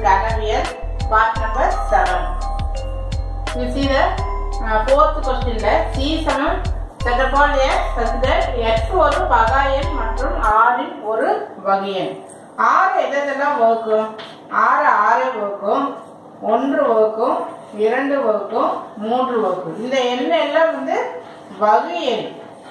கனவியல் part number seven You see the uh, fourth question ல C சமம் set upon X such that X ஒரு பகாயன் மற்றும் R இன் ஒரு வகையன் R எதெல்லாம் வகுக்கும் R ஆறு வகுக்கும் ஒன்று வகுக்கும் இரண்டு வகுக்கும் மூன்று வகுக்கும் இந்த எண் எல்லாம் வந்து வகு எண்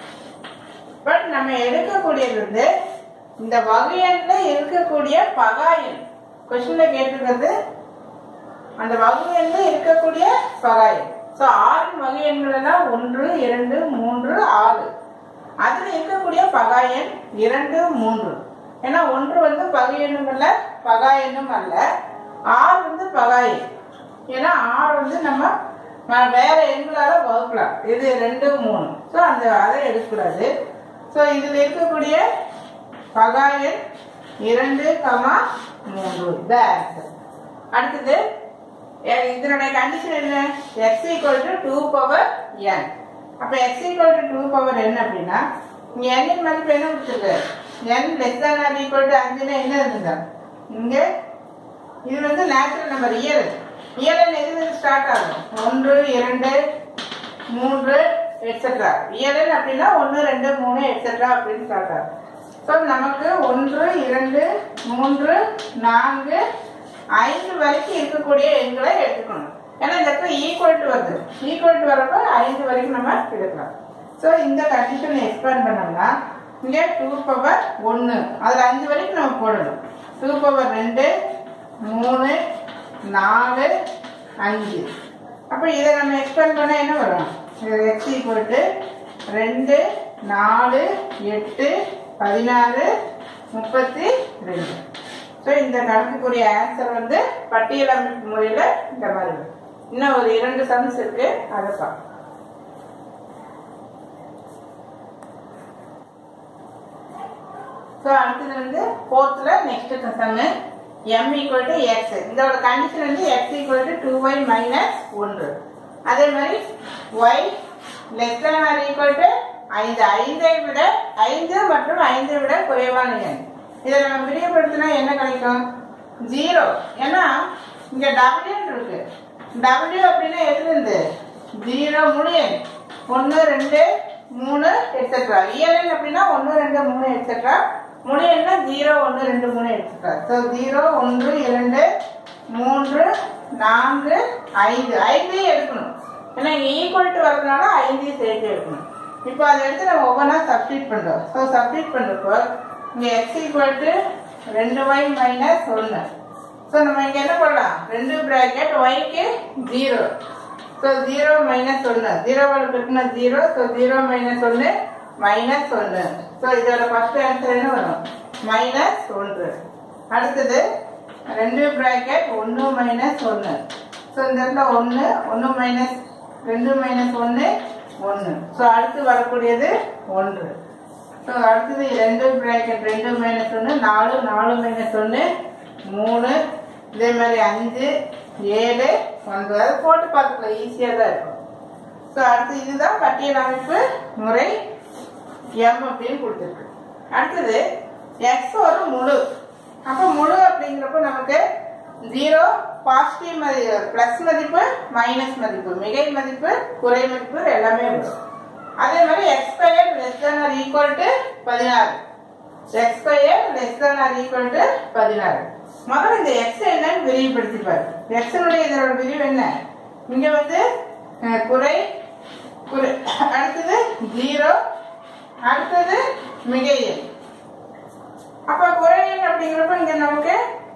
பட் நம்ம எடுக்கக்கூடியது வந்து இந்த வகையன்ல இருக்கக்கூடிய பகாயன் கொஸ்டின்ல கேட்டிருக்கிறது அந்த வகை எண்ணில் இருக்கக்கூடிய பகாயன் ஸோ ஆறின் வகை எண்கள் எல்லாம் ஒன்று இரண்டு மூன்று ஆறு அதில் இருக்கக்கூடிய பகாயன் இரண்டு மூன்று ஏன்னா ஒன்று வந்து பகை எண்ணும் அல்ல பகாயனும் அல்ல ஆறு வந்து பகாயன் ஏன்னா ஆறு வந்து நம்ம அஹ், வேற எண்களால வகுக்கலாம் இது ரெண்டு மூணு ஸோ அந்த அதை எடுக்கக்கூடாது ஸோ இதில் இருக்கக்கூடிய பகாயன் இரண்டு கமா மூன்று த ஆன்சர் அடுத்தது எ- இதனுடைய கண்டிஷன் என்ன x equal to two power n அப்போ x equal to two power n அப்படின்னா இங்க n இன் மதிப்பு என்ன கொடுத்துருக்கு n less than or equal to அஞ்சுன்னா என்ன இருந்தது இங்க இது வந்து நேச்சுரல் நம்பர் இயல் இயல் எதுல ஸ்டார்ட் ஆகும் ஒன்று இரண்டு மூன்று எட்ஸெட்ரா இயல் அப்படின்னா ஒன்று ரெண்டு மூணு எட்ஸெட்ரா அப்படின்னு ஸ்டார்ட் ஆகும் ஸோ நமக்கு ஒன்று இரண்டு மூன்று நான்கு ஐந்து வரைக்கும் இருக்கக்கூடிய எண்களை எடுத்துக்கணும் ஏன்னா இந்த இடத்துல ஈக்குவல் டு வருது ஈக்குவல் டு வரப்ப ஐந்து வரைக்கும் நம்ம எடுக்கலாம் ஸோ இந்த கண்டிஷனை எக்ஸ்பேண்ட் பண்ணோம்னா இங்கே டூ பவர் ஒன்று அதில் அஞ்சு வரைக்கும் நம்ம போடணும் டூ பவர் ரெண்டு மூணு நாலு அஞ்சு அப்போ இதை நம்ம எக்ஸ்பேண்ட் பண்ண என்ன வரும் எக்ஸ் ஈக்குவல் டு ரெண்டு நாலு எட்டு பதினாறு முப்பத்தி ரெண்டு ஸோ இந்த கணக்குக்குரிய ஆன்சர் வந்து பட்டியல் அமைப்பு முறையில் இந்த மாதிரி வரும். இன்னும் ஒரு இரண்டு சம்ஸ் இருக்கு அதை பார்ப்போம் ஸோ அடுத்தது வந்து ஃபோர்த்தில் next sum M equal to x இதோட கண்டிஷன் வந்து x equal to two y minus ஒன்று அதே மாதிரி y less than or equal to ஐந்து ஐந்தை விட ஐந்து மற்றும் ஐந்தை விட குறைவான எண் இதை நம்ம விரிவுபடுத்தினா என்ன கிடைக்கும் ஜீரோ ஏன்னா இங்க டபிள்யூன்னு இருக்கு டபிள்யூ அப்படின்னா எதுல இருந்து ஜீரோ முழு எண் ஒன்று ரெண்டு மூணு எட்ஸெட்ரா இயலன் அப்படின்னா ஒன்று ரெண்டு மூணு எட்ஸெட்ரா முழு எண்ணா ஜீரோ ஒன்று ரெண்டு மூணு எட்ஸெட்ரா ஸோ ஜீரோ ஒன்று இரண்டு மூன்று நான்கு ஐந்து ஐந்தையும் எடுக்கணும் ஏன்னா இங்கே ஈக்குவல் டு வரதுனால ஐந்தையும் சேர்த்து எடுக்கணும் இப்போ அதை எடுத்து நம்ம ஒவ்வொன்றா சப்ஸ்டிட் பண்ணுறோம் ஸோ சப்ஸ்டிட் பண்ணுறப்போ இங்கே எக்ஸ் ஈக்குவல் டு ரெண்டு ஒய் மைனஸ் ஒன்று ஸோ நம்ம இங்கே என்ன பண்ணலாம் ரெண்டு ப்ராக்கெட் ஒய்க்கு ஜீரோ ஸோ ஜீரோ மைனஸ் ஒன்று ஜீரோவோட பெருக்குனா ஜீரோ ஸோ ஜீரோ மைனஸ் ஒன்று மைனஸ் ஒன்று ஸோ இதோட ஃபர்ஸ்ட் ஆன்சர் என்ன வரும் மைனஸ் ஒன்று அடுத்தது ரெண்டு ப்ராக்கெட் ஒன்று மைனஸ் ஒன்று ஸோ இந்த இடத்துல ஒன்று ஒன்று மைனஸ் ரெண்டு மைனஸ் ஒன்று ஒன்று ஸோ அடுத்து வரக்கூடியது ஒன்று ஸோ அடுத்தது ரெண்டு ப்ராக்கெட் ரெண்டு மைனஸ் ஒன்று நாலு நாலு மைனஸ் ஒன்று மூணு இதே மாதிரி அஞ்சு ஏழு ஒன்பது அதை போட்டு பார்த்துக்கலாம் ஈஸியாக தான் இருக்கும் ஸோ அடுத்து இதுதான் பட்டியல் அமைப்பு முறை எம் அப்படின்னு கொடுத்துருக்கு அடுத்தது எக்ஸ் ஒரு முழு அப்போ முழு அப்படிங்கிறப்ப நமக்கு ஜீரோ பாசிட்டிவ் மதி ப்ளஸ் மதிப்பு மைனஸ் மதிப்பு மிகை மதிப்பு குறை மதிப்பு எல்லாமே வரும் அதே மாதிரி x square less than or equal to பதினாறு x square less than or equal to பதினாறு முதல்ல இந்த எக்ஸ் என்னன்னு விரிவுபடுத்திப்பாரு எக்ஸனுடைய இதோட விரிவு என்ன இங்க வந்து அஹ், குறை குறை அடுத்தது ஜீரோ அடுத்தது மிகை எண் அப்ப குறை எண் அப்படிங்கிறப்ப இங்க நமக்கு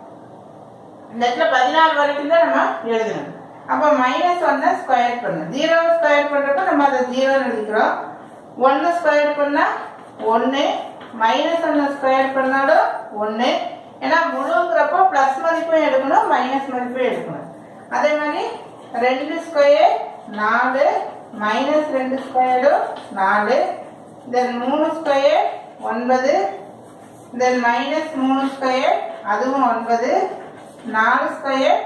இந்த இடத்துல பதினாறு வரைக்கும் தான் நம்ம எழுதணும் அப்ப மைனஸ் ஒன்னை ஸ்கொயர் பண்ணணும் ஜீரோ ஸ்கொயர் பண்றப்ப நம்ம அதை ஜீரோ எழுதிக்கிறோம் ஒன்னு ஸ்கொயர் பண்ணா ஒன்னு மைனஸ் ஒன்னு ஸ்கொயர் பண்ணாலும் ஒன்னு ஏன்னா முழுங்கிறப்போ பிளஸ் மதிப்பும் எடுக்கணும் மைனஸ் மதிப்பும் எடுக்கணும் அதே மாதிரி ரெண்டு ஸ்கொயர் நாலு மைனஸ் ரெண்டு ஸ்கொயரும் நாலு தென் மூணு ஸ்கொயர் ஒன்பது தென் மைனஸ் மூணு ஸ்கொயர் அதுவும் ஒன்பது நாலு ஸ்கொயர்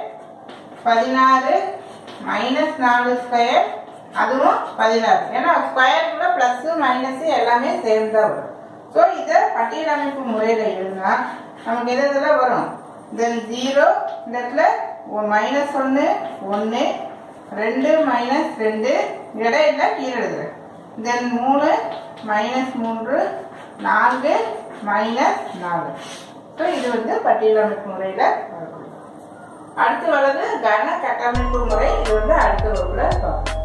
பதினாறு மைனஸ் நாலு ஸ்கொயர் அதுவும் பதினாறு ஏன்னா ஸ்கொயருக்குள்ள ப்ளஸ் மைனஸ் எல்லாமே சேர்ந்து தான் வரும் ஸோ இதை பட்டியல் அமைப்பு முறையில் எழுதினா நமக்கு எது இதெல்லாம் வரும் தென் ஜீரோ இந்த இடத்துல மைனஸ் ஒன்று ஒன்று ரெண்டு மைனஸ் ரெண்டு இடையில கீழே எழுதுறேன் தென் மூணு மைனஸ் மூன்று நான்கு மைனஸ் நாலு ஸோ இது வந்து பட்டியலமைப்பு முறையில் வரக்கூடிய அடுத்து வர்றது கன கட்டமைப்பு முறை இது வந்து அடுத்த வகுப்புல பார்ப்போம்